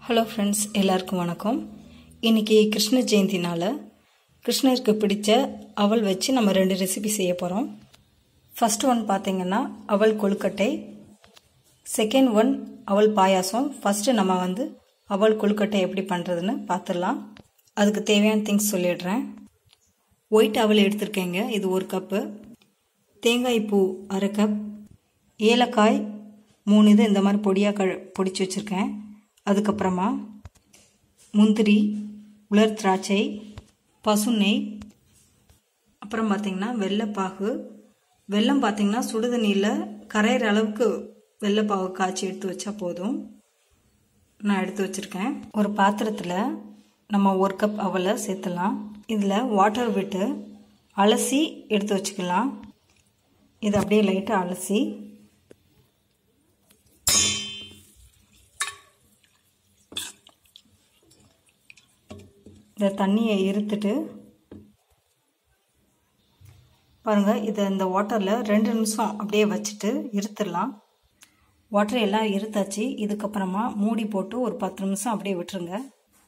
hello friends எல்லாருக்கும் வணக்கம் இன்னைக்கு கிருஷ்ண ஜெயந்தினால கிருஷ்ணருக்கு பிடிச்ச அவல் வச்சு நம்ம ரெண்டு ரெசிபி செய்ய போகிறோம் ஃபர்ஸ்ட் ஒன் பார்த்தீங்கன்னா அவல் கொழுக்கட்டை செகண்ட் ஒன் அவல் பாயாசம் ஃபஸ்ட்டு நம்ம வந்து அவல் கொழுக்கட்டை எப்படி பண்ணுறதுன்னு பார்த்துடலாம் அதுக்கு தேவையான திங்ஸ் சொல்லிடுறேன் ஒயிட் அவல் எடுத்திருக்கேங்க இது ஒரு கப்பு தேங்காய் பூ அரை கப் ஏலக்காய் மூணு இது இந்த மாதிரி பொடியாக க பொடிச்சு வச்சுருக்கேன் அதுக்கப்புறமா முந்திரி உலர் திராட்சை பசு நெய் அப்புறம் பார்த்திங்கன்னா வெள்ளைப்பாகு வெல்லம் பார்த்திங்கன்னா சுடுதண்ணியில் கரையிற அளவுக்கு வெள்ளைப்பாகு காய்ச்சி எடுத்து வச்சா போதும் நான் எடுத்து வச்சுருக்கேன் ஒரு பாத்திரத்தில் நம்ம ஒரு கப் அவலை சேர்த்துலாம் இதில் வாட்டர் விட்டு அலசி எடுத்து வச்சுக்கலாம் இதை அப்படியே லைட்டாக அலசி இந்த தண்ணியை இருத்துட்டு பாருங்கள் இதை இந்த வாட்டரில் ரெண்டு நிமிஷம் அப்படியே வச்சுட்டு இருத்துடலாம் வாட்டர் எல்லாம் இருத்தாச்சு இதுக்கப்புறமா மூடி போட்டு ஒரு பத்து நிமிஷம் அப்படியே விட்டுருங்க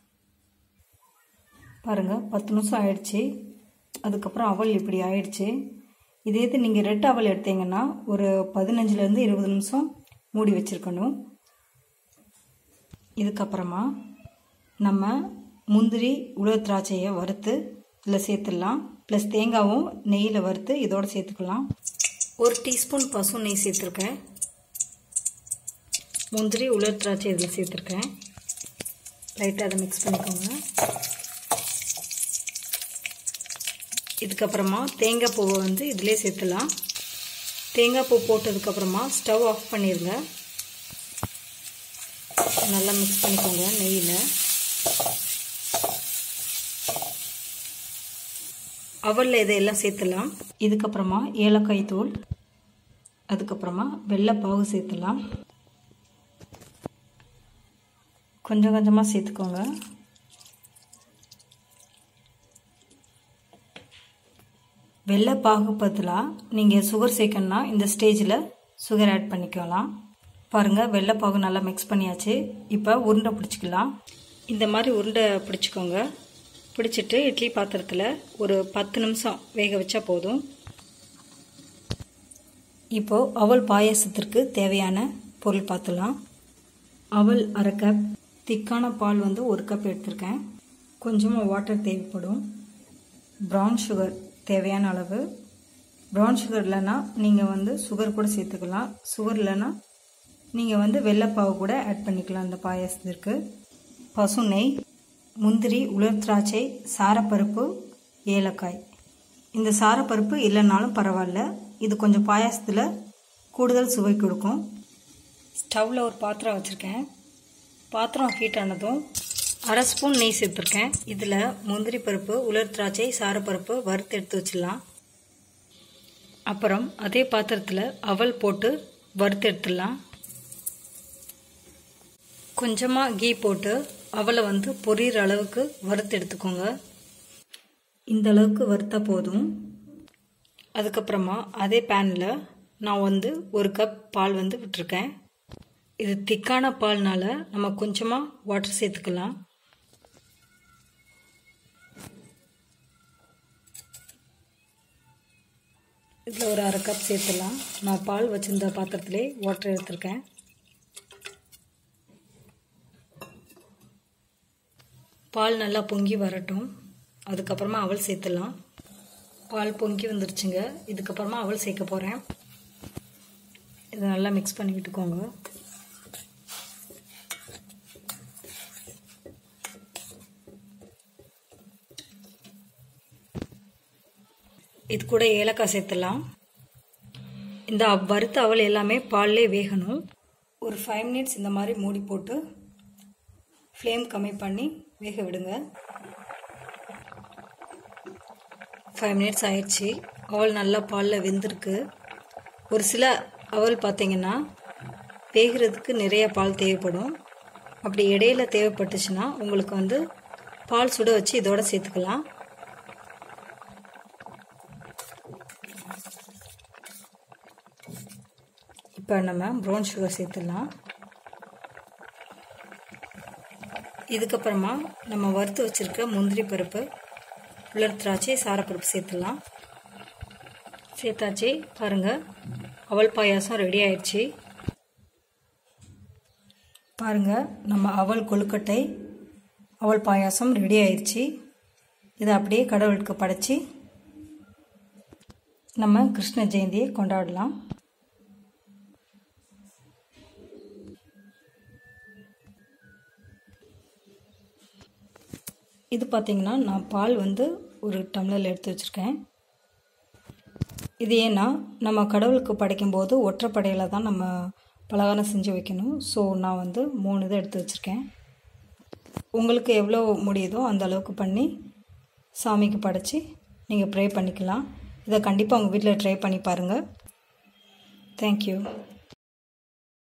பாருங்கள் பத்து நிமிஷம் ஆயிடுச்சு அதுக்கப்புறம் அவல் இப்படி ஆயிடுச்சு இதே இது நீங்கள் ரெட் அவல் எடுத்தீங்கன்னா ஒரு பதினஞ்சுலேருந்து இருபது நிமிஷம் மூடி வச்சுருக்கணும் இதுக்கப்புறமா நம்ம முந்திரி உலர் திராட்சையை வறுத்து இதில் சேர்த்துடலாம் ப்ளஸ் தேங்காவும் நெய்யில் வறுத்து இதோடு சேர்த்துக்கலாம் ஒரு டீஸ்பூன் பசு நெய் சேர்த்துருக்கேன் முந்திரி உலர் திராட்சை இதில் சேர்த்துருக்கேன் லைட்டாக அதை மிக்ஸ் பண்ணிக்கோங்க இதுக்கப்புறமா தேங்காய் பூவை வந்து இதிலே சேர்த்துலாம் தேங்காய் பூ போட்டதுக்கப்புறமா ஸ்டவ் ஆஃப் பண்ணிடுங்க நல்லா மிக்ஸ் பண்ணிக்கோங்க நெய்யில் அவலில் இதையெல்லாம் சேர்த்துலாம் இதுக்கப்புறமா ஏலக்காய் தூள் அதுக்கப்புறமா வெள்ளைப்பாவு சேர்த்துலாம் கொஞ்சம் கொஞ்சமாக சேர்த்துக்கோங்க வெள்ளைப்பாகு பதிலாக நீங்கள் சுகர் சேர்க்கணுன்னா இந்த ஸ்டேஜில் சுகர் ஆட் பண்ணிக்கலாம் பாருங்கள் வெள்ளைப்பாகு நல்லா மிக்ஸ் பண்ணியாச்சு இப்போ உருண்டை பிடிச்சிக்கலாம் இந்த மாதிரி உருண்டை பிடிச்சிக்கோங்க பிடிச்சிட்டு இட்லி பாத்திரத்தில் ஒரு பத்து நிமிஷம் வேக வச்சா போதும் இப்போது அவல் பாயாசத்திற்கு தேவையான பொருள் பார்த்துலாம் அவல் அரை கப் திக்கான பால் வந்து ஒரு கப் எடுத்திருக்கேன் கொஞ்சமாக வாட்டர் தேவைப்படும் ப்ரௌன் சுகர் தேவையான அளவு ப்ரௌன் சுகர் இல்லைன்னா நீங்கள் வந்து சுகர் கூட சேர்த்துக்கலாம் சுகர் இல்லைன்னா நீங்கள் வந்து வெள்ளைப்பாவு கூட ஆட் பண்ணிக்கலாம் அந்த பாயாசத்திற்கு பசு நெய் முந்திரி உலர் திராட்சை சாரப்பருப்பு ஏலக்காய் இந்த சாரப்பருப்பு இல்லைனாலும் பரவாயில்ல இது கொஞ்சம் பாயாசத்தில் கூடுதல் சுவை கொடுக்கும் ஸ்டவ்வில் ஒரு பாத்திரம் வச்சுருக்கேன் பாத்திரம் ஹீட் ஆனதும் அரை ஸ்பூன் நெய் சேர்த்துருக்கேன் இதில் முந்திரி பருப்பு உலர் திராட்சை சாரப்பருப்பு வறுத்து எடுத்து வச்சிடலாம் அப்புறம் அதே பாத்திரத்தில் அவல் போட்டு வறுத்து எடுத்துடலாம் கொஞ்சமாக கீ போட்டு அவளை வந்து பொரியிற அளவுக்கு வறுத்து எடுத்துக்கோங்க இந்த அளவுக்கு வறுத்தா போதும் அதுக்கப்புறமா அதே பேனில் நான் வந்து ஒரு கப் பால் வந்து விட்டுருக்கேன் இது திக்கான பால்னால நம்ம கொஞ்சமாக வாட்டர் சேர்த்துக்கலாம் இதில் ஒரு அரை கப் சேர்த்துலாம் நான் பால் வச்சுருந்த பாத்திரத்திலே வாட்டர் எடுத்திருக்கேன் பால் நல்லா பொங்கி வரட்டும் அதுக்கப்புறமா அவல் சேர்த்துடலாம் பால் பொங்கி வந்துருச்சுங்க இதுக்கப்புறமா அவல் சேர்க்க போகிறேன் இதை நல்லா மிக்ஸ் பண்ணி விட்டுக்கோங்க இது கூட ஏலக்காய் சேர்த்துடலாம் இந்த வறுத்த அவல் எல்லாமே பால்லே வேகணும் ஒரு ஃபைவ் மினிட்ஸ் இந்த மாதிரி மூடி போட்டு ஃப்ளேம் கம்மி பண்ணி வேக விடுங்க ஃபைவ் மினிட்ஸ் ஆயிடுச்சு அவல் நல்லா பாலில் வெந்திருக்கு ஒரு சில அவல் பார்த்தீங்கன்னா வேகிறதுக்கு நிறைய பால் தேவைப்படும் அப்படி இடையில தேவைப்பட்டுச்சுன்னா உங்களுக்கு வந்து பால் சுட வச்சு இதோட சேர்த்துக்கலாம் இப்போ நம்ம ப்ரௌன் சுகர் சேர்த்துடலாம் இதுக்கப்புறமா நம்ம வறுத்து வச்சுருக்க முந்திரி பருப்பு உலர் திராட்சை சாரப்பருப்பு சேர்த்துடலாம் சேர்த்தாச்சு பாருங்கள் அவல் பாயாசம் ரெடி ஆயிடுச்சு பாருங்கள் நம்ம அவல் கொழுக்கட்டை அவல் பாயாசம் ரெடி ஆயிடுச்சு இதை அப்படியே கடவுளுக்கு படைச்சி நம்ம கிருஷ்ண ஜெயந்தியை கொண்டாடலாம் இது பார்த்திங்கன்னா நான் பால் வந்து ஒரு டம்ளரில் எடுத்து வச்சுருக்கேன் இது ஏன்னா நம்ம கடவுளுக்கு படைக்கும்போது ஒற்றைப்படையில் தான் நம்ம பலகாரம் செஞ்சு வைக்கணும் ஸோ நான் வந்து மூணு இதை எடுத்து வச்சுருக்கேன் உங்களுக்கு எவ்வளோ முடியுதோ அந்த அளவுக்கு பண்ணி சாமிக்கு படைச்சி நீங்கள் ப்ரே பண்ணிக்கலாம் இதை கண்டிப்பாக உங்கள் வீட்டில் ட்ரை பண்ணி பாருங்கள் தேங்க்யூ